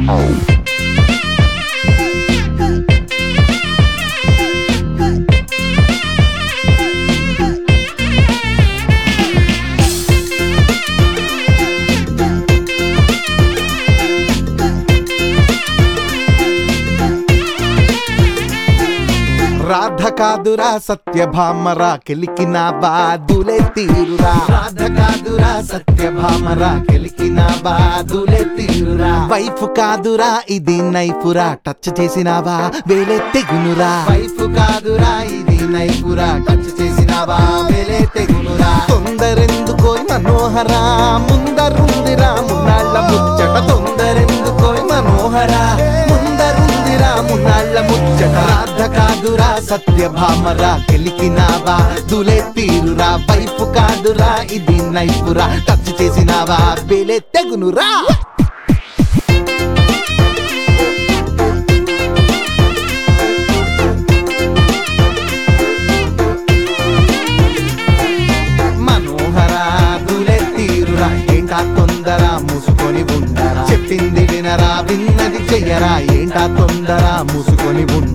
రాధ కాదురా సత్యభామరా కెలికిన బాదులే తీరురా రాధ కాదురా సత్యభామరా కెలికిన బాదులే తీరురా వైఫ్ కాదురా ఇది నైపురా టచ్ చేసినావా వేలే తెగునురా వైఫ్ కాదురా ఇది నైపురా టచ్ చేసినావా వేలే తెగునురా తొందరెందుకోయ్ మనోహరా ముందరుందిరా మున్నాళ్ళ ముచ్చట తొందరెందుకోయ్ మనోహరా ముందరుందిరా మున్నాళ్ళ ముచ్చట రాధ కాదురా సత్యభామరా కెలికినావా దులే తీరురా వైపు కాదురా ఇది నైపురా టచ్ చేసినావా బేలే తెగునురా మనోహరా దులే తీరురా ఏంటా తొందర మూసుకొని ఉండరా చెప్పింది వినరా విన్నది చెయ్యరా ఏంటా తొందర మూసుకొని ఉండ